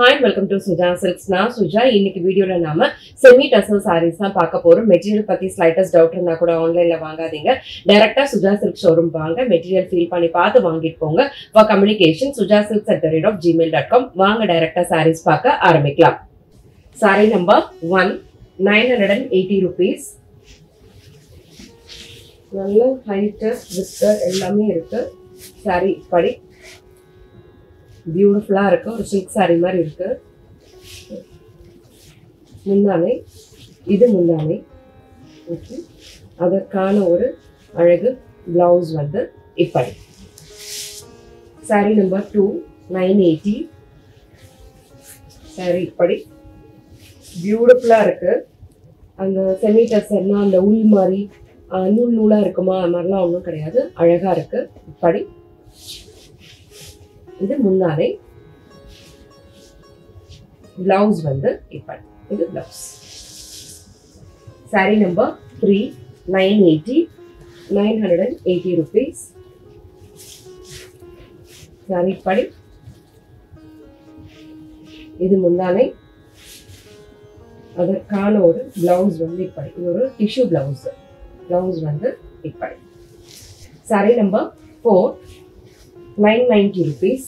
hi welcome to Suja silks நான் சுஜா இன்னைக்கு வீடியோல நாம செமி டசல் சாரீஸ் தான் பார்க்க போறோம் மெட்டீரியல் பத்தி ஸ்லைட்டஸ்ட் டவுட் இருந்தா கூட ஆன்லைன்ல வாங்காதீங்க டைரக்டா சுஜா சில்க் ஷோரூம் வாங்க மெட்டீரியல் ஃபீல் பண்ணி பார்த்து வாங்கிட்டு போங்க for communication Suja silks at the rate of Gmail dot com வாங்க டைரக்டா சாரீஸ் பார்க்க ஆரம்பிக்கலாம் sari number one nine hundred and eighty rupees நல்ல ஹைட்டு வித்து எல்லாமே இருக்கு சாரி படி பியூட்டிஃபுல்லாக இருக்கு ஒரு சில்க் saree மாதிரி இருக்கு முந்தானை இது முந்தானை ஓகே அதற்கான ஒரு அழகு பிளவுஸ் வந்து இப்படி saree number two nine eighty saree இப்படி பியூட்டிஃபுல்லாக இருக்கு அந்த செமி டசர்னா அந்த உள் மாதிரி ஆஹ், நூல் நூலாக இருக்குமா அது மாதிரிலாம் ஒன்றும் கிடையாது அழகாக இருக்கு இப்படி இது முந்தானை பிளவுஸ் வந்து இப்படி இது blouse sari number three nine eighty nine hundred and eighty rupees sari இப்படி இது முந்தானை அதற்கான ஒரு பிளவுஸ் வந்து இப்படி இது ஒரு டிஷ்யூ பிளவுஸ் பிளவுஸ் வந்து இப்படி sari number four nine ninety rupees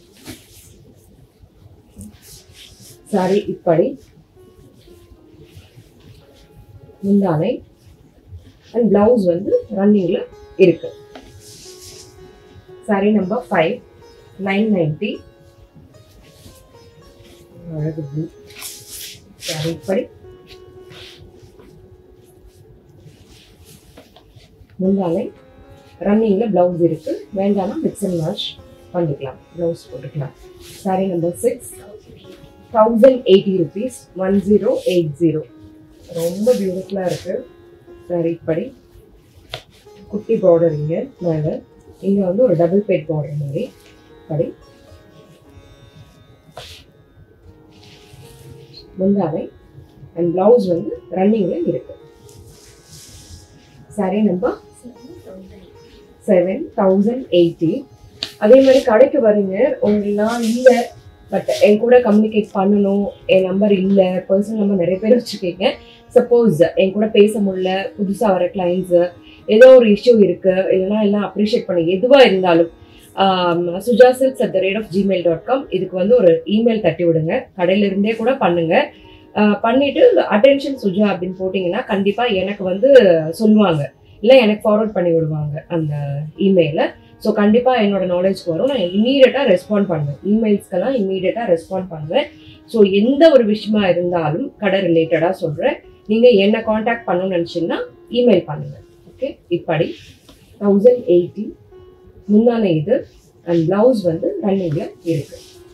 sari இப்படி முந்தானை அண்ட் பிளவுஸ் வந்து ரன்னிங்ல இருக்கு sari number five nine ninety அழகு ப்ளூ சாரி இப்படி முந்தானை ரன்னிங்ல பிளவுஸ் இருக்கு வேண்டாம்னா மிக்ஸ் அண்ட் வாஷ் பண்ணிக்கலாம் பிளவுஸ் போட்டுக்கலாம் sari number six thousand eighty rupees one zero eight zero ரொம்ப பியூட்டிஃபுல்லாக இருக்கு சாரி இப்படி குட்டி பார்டர் இங்கே மேலே இங்கே வந்து ஒரு டபுள் பேட் பார்டர் மாதிரி படி முந்தானை அண்ட் பிளவுஸ் வந்து ரன்னிங்ல இருக்கு sari number seven thousand eighty அதே மாதிரி கடைக்கு வரீங்க உங்களெலாம் இல்லை பட் என் கூட கம்யூனிகேட் பண்ணணும் என் நம்பர் இல்லை பர்சனல் நம்பர் நிறைய பேர் வச்சுருக்கீங்க சப்போஸ் என் கூட பேச முடியல புதுசாக வர கிளைண்ட்ஸு ஏதோ ஒரு இஷ்யூ இருக்கு இல்லைன்னா எல்லாம் அப்ரிஷியேட் பண்ணி எதுவாக இருந்தாலும் Suja silks at the rate of Gmail dot com இதுக்கு வந்து ஒரு இமெயில் தட்டி விடுங்க கடையில இருந்தே கூட பண்ணுங்க ஆஹ் பண்ணிட்டு அட்டென்ஷன் சுஜா அப்படின்னு போட்டிங்கன்னா கண்டிப்பாக எனக்கு வந்து சொல்லுவாங்க இல்லை எனக்கு ஃபார்வர்ட் பண்ணி விடுவாங்க அந்த இமெயிலை ஸோ கண்டிப்பாக என்னோட நாலேஜ்க்கு வரும் நான் இம்மீடியட்டாக ரெஸ்பாண்ட் பண்ணுவேன் இமெயில்ஸ்க்கெல்லாம் இம்மீடியட்டாக ரெஸ்பாண்ட் பண்ணுவேன் ஸோ எந்த ஒரு விஷயமா இருந்தாலும் கடை ரிலேட்டடாக சொல்கிறேன் நீங்கள் என்னை காண்டாக்ட் பண்ணணும்னு நினச்சிங்கன்னா இமெயில் பண்ணுங்கள் ஓகே இப்படி தௌசண்ட் எயிட்டி முந்தான இது அண்ட் பிளவுஸ் வந்து ரன்னிங்கில் இருக்கு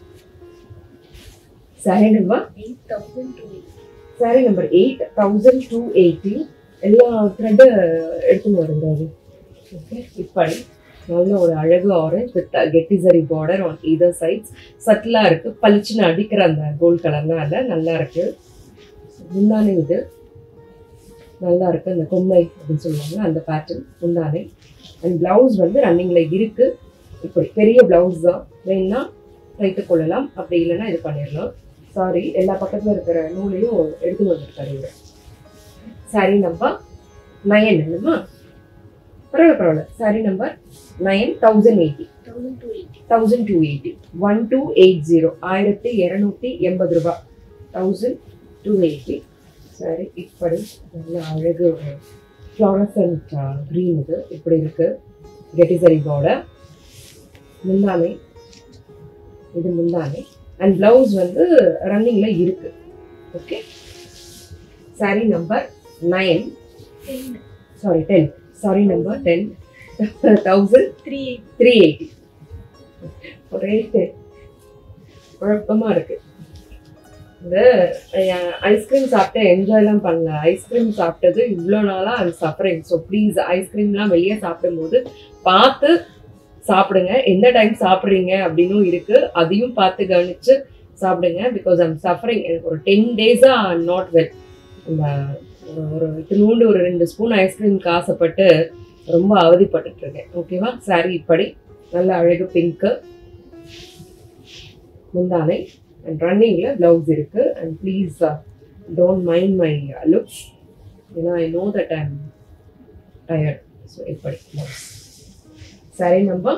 sari number sari number eight thousand two eighty எல்லா த்ரெட்டு எடுத்துன்னு வருங்க அது ஓகே இப்படி நல்ல ஒரு அழகு ஆரஞ்ச் வித் கெட்டிசரி பார்டர் ஆன் இதர் சைட்ஸ் சட்டிலாக இருக்கு பளிச்சுன்னு அடிக்கிற அந்த கோல்ட் கலர்லாம் இல்லை நல்லா இருக்கு முந்தானை இது நல்லா இருக்கு அந்த கொம்மை அப்படின்னு சொல்லுவாங்க அந்த பேட்டர்ன் முந்தானை அண்ட் பிளவுஸ் வந்து ரன்னிங்ல இருக்கு இப்படி பெரிய பிளவுஸ் தான் வேணும்னா தைத்து கொள்ளலாம் அப்படி இல்லைன்னா இது பண்ணிடலாம் சாரி எல்லா பக்கத்துல இருக்கிற நூலையும் எடுத்துன்னு வந்துருக்காரு இவர் சாரி நம்பர் நயன் இல்லைம்மா பரவாயில்ல பரவாயில்ல sari number nine thousand eighty thousand two eighty one two eight zero ஆயிரத்தி இரநூத்தி எண்பது ரூபாய் தௌசண்ட் டூ எயிட்டி சரி இப்படி நல்ல அழகு ஃப்ளாரசன்ட் க்ரீன் இது இப்படி இருக்கு கெட்டிசரி பார்டர் முந்தானை இது முந்தானை அண்ட் பிளவுஸ் வந்து ரன்னிங்ல இருக்கு okay sari number nine sari ten sari number ten thousand three three eighty ஒரே குழப்பமா இருக்கு இந்த ஐஸ்கிரீம் சாப்பிட்டு என்ஜாய்லாம் பண்ணல ஐஸ்கிரீம் சாப்பிட்டது இவ்வளோ நாளாக அது சஃபரிங் ஸோ ப்ளீஸ் ஐஸ்கிரீம்லாம் வெளியே சாப்பிடும்போது பார்த்து சாப்பிடுங்க எந்த டைம் சாப்பிட்றீங்க அப்படின்னும் இருக்கு அதையும் பார்த்து கவனிச்சு சாப்பிடுங்க பிகாஸ் ஐம் சஃபரிங் எனக்கு ஒரு டென் டேஸாக ஐம் நாட் வெல் இந்த ஒரு- ஒரு இத்தினூண்டு ஒரு ரெண்டு ஸ்பூன் ஐஸ்கிரீம்க்கு ஆசைப்பட்டு ரொம்ப அவதிப்பட்டுட்டு இருக்கேன் ஓகேவா சாரி இப்படி நல்ல அழகு பிங்க்கு முந்தானை அண்ட் ரன்னிங்கில் ப்ளவுஸ் இருக்கு and please don't mind my looks ஏன்னா I know that I'm tired so இப்படி blouse sari number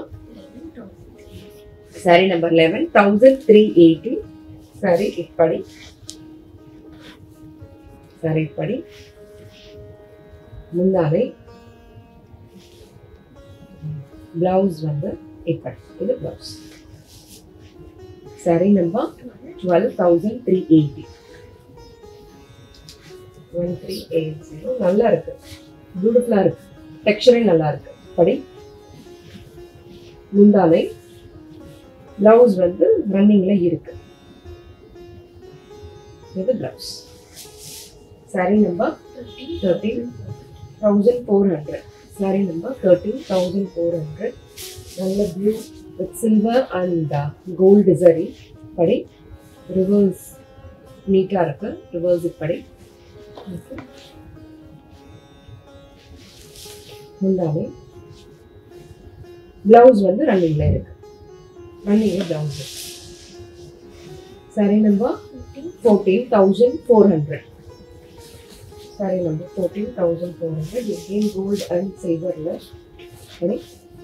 sari number eleven thousand three eighty sari இப்படி சாரி இப்படி முந்தானை பிளவுஸ் வந்து இப்படி இது blouse sari number twelve thousand three eighty one three eight zero நல்லா இருக்கு பியூட்டிஃபுல்லாக இருக்கு டெக்ஸ்சரே நல்லா இருக்கு படி முந்தானை பிளவுஸ் வந்து ரன்னிங்ல இருக்கு இது blouse sari number thirteen thousand four hundred sari number thirteen thousand four hundred நல்ல blue with silver and gold சரி படி ரிவர்ஸ் நீட்டாக இருக்கு ரிவர்ஸ் இப்படி முந்தானை பிளவுஸ் வந்து ரன்னிங்ல இருக்கு ரன்னிங்ல பிளவுஸ் இருக்கு sari number fourteen thousand four hundred sari number fourteen thousand four hundred again gold and சில்வரில் சரி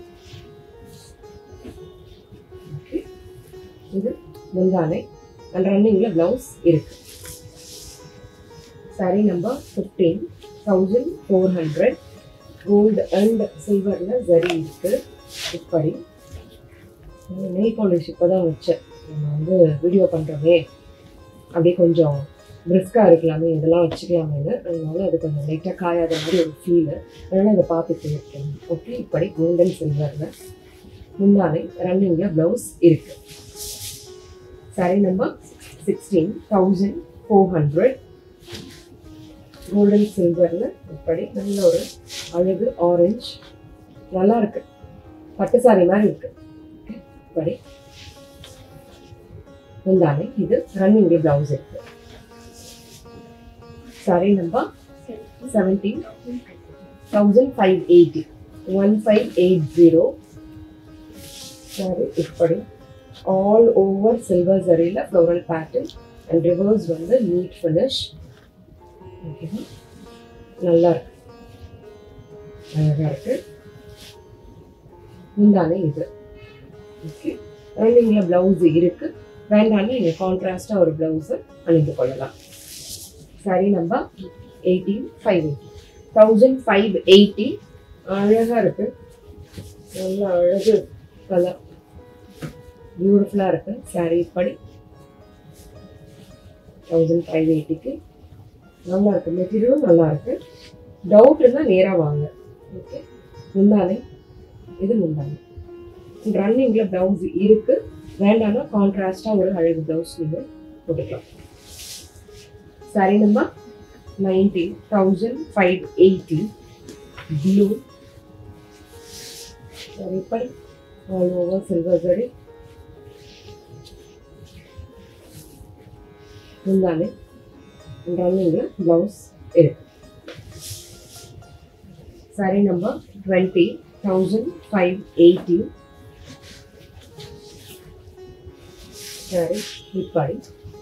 ஓகே இது முந்தானை அண்ட் ரன்னிங்கில் ப்ளவுஸ் இருக்கு sari number fifteen thousand four hundred gold and சில்வரில் சரி இருக்கு இப்படி நெய் பாலிஷ் இப்போ தான் வச்சேன் நம்ம வந்து வீடியோ பண்ணுறோமே அப்படியே கொஞ்சம் பிரிஸ்காக இருக்கலாமே இதெல்லாம் வச்சுக்கலாமேன்னு அதனால அது கொஞ்சம் லைட்டாக காயாத மாதிரி ஒரு ஃபீலு அதனால் இதை பார்த்துட்டு இருக்கேன் ஓகே இப்படி கோல்டன் சில்வரில் முந்தானை ரன்னிங்கில் ப்ளவுஸ் இருக்கு sari number sixteen thousand four hundred golden சில்வரில் இப்படி நல்ல ஒரு அழகு ஆரஞ்சு நல்லா இருக்கு பட்டு சாரி மாதிரி இருக்கு இப்படி முந்தானை இது ரன்னிங் பிளவுஸ் இருக்கு sari number seventeen thousand five eighty one five eight zero sari இப்படி ஆல் ஓவர் சில்வர் சரியில் ஃப்ளோரல் பேட்டர்ன் அண்ட் ரிவர்ஸ் வந்து நீட் ஃபினிஷ் ஓகேவா நல்லா இருக்கு அழகா இருக்கு முந்தானே இது ஓகே ரன்னிங்ல பிளவுஸ் இருக்கு வேண்டாம்னா நீங்க கான்ட்ராஸ்டா ஒரு பிளவுஸ் அணிந்து கொள்ளலாம் sari number eighteen five eighty thousand five eighty அழகா இருக்கு நல்ல அழகு கலர் பியூட்டிஃபுல்லா இருக்கு சாரி இப்படி தௌசண்ட் ஃபைவ் எயிட்டிக்கு நல்லா இருக்கு மெட்டீரியலும் நல்லா இருக்கு டவுட் இருந்தால் நேராக வாங்க ஓகே முந்தானை இது முந்தானை ரன்னிங்கில் ப்ளவுஸ் இருக்கு வேண்டாம்னா கான்ட்ராஸ்டாக ஒரு அழகு ப்ளவுஸ் நீங்கள் போட்டுக்கலாம் sari number nineteen thousand five eighty blue sari இப்படி ஆல் ஓவர் சில்வர் சரி முந்தானை ரன்னிங்கில் ப்ளவுஸ் இருக்கு sari number twenty thousand five eighty sari இப்படி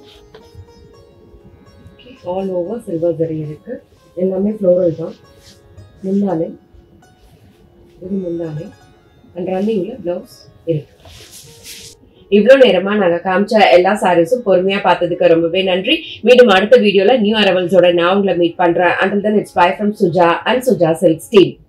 ஆல் ஓவர் சில்வர் ஜரி இருக்கு எல்லாமே ஃப்ளோரல் தான் முந்தானை இது முந்தானை அண்ட் ரன்னிங்கில் ப்ளவுஸ் இருக்கு இவ்வளோ நேரமா நாங்க காமிச்ச எல்லா சாரீஸும் பொறுமையா பார்த்ததுக்கு ரொம்பவே நன்றி மீண்டும் அடுத்த வீடியோல நியூ அரவல்ஸோட நான் உங்களை மீட் பண்றேன் until then it's bye from Suja and Suja silks team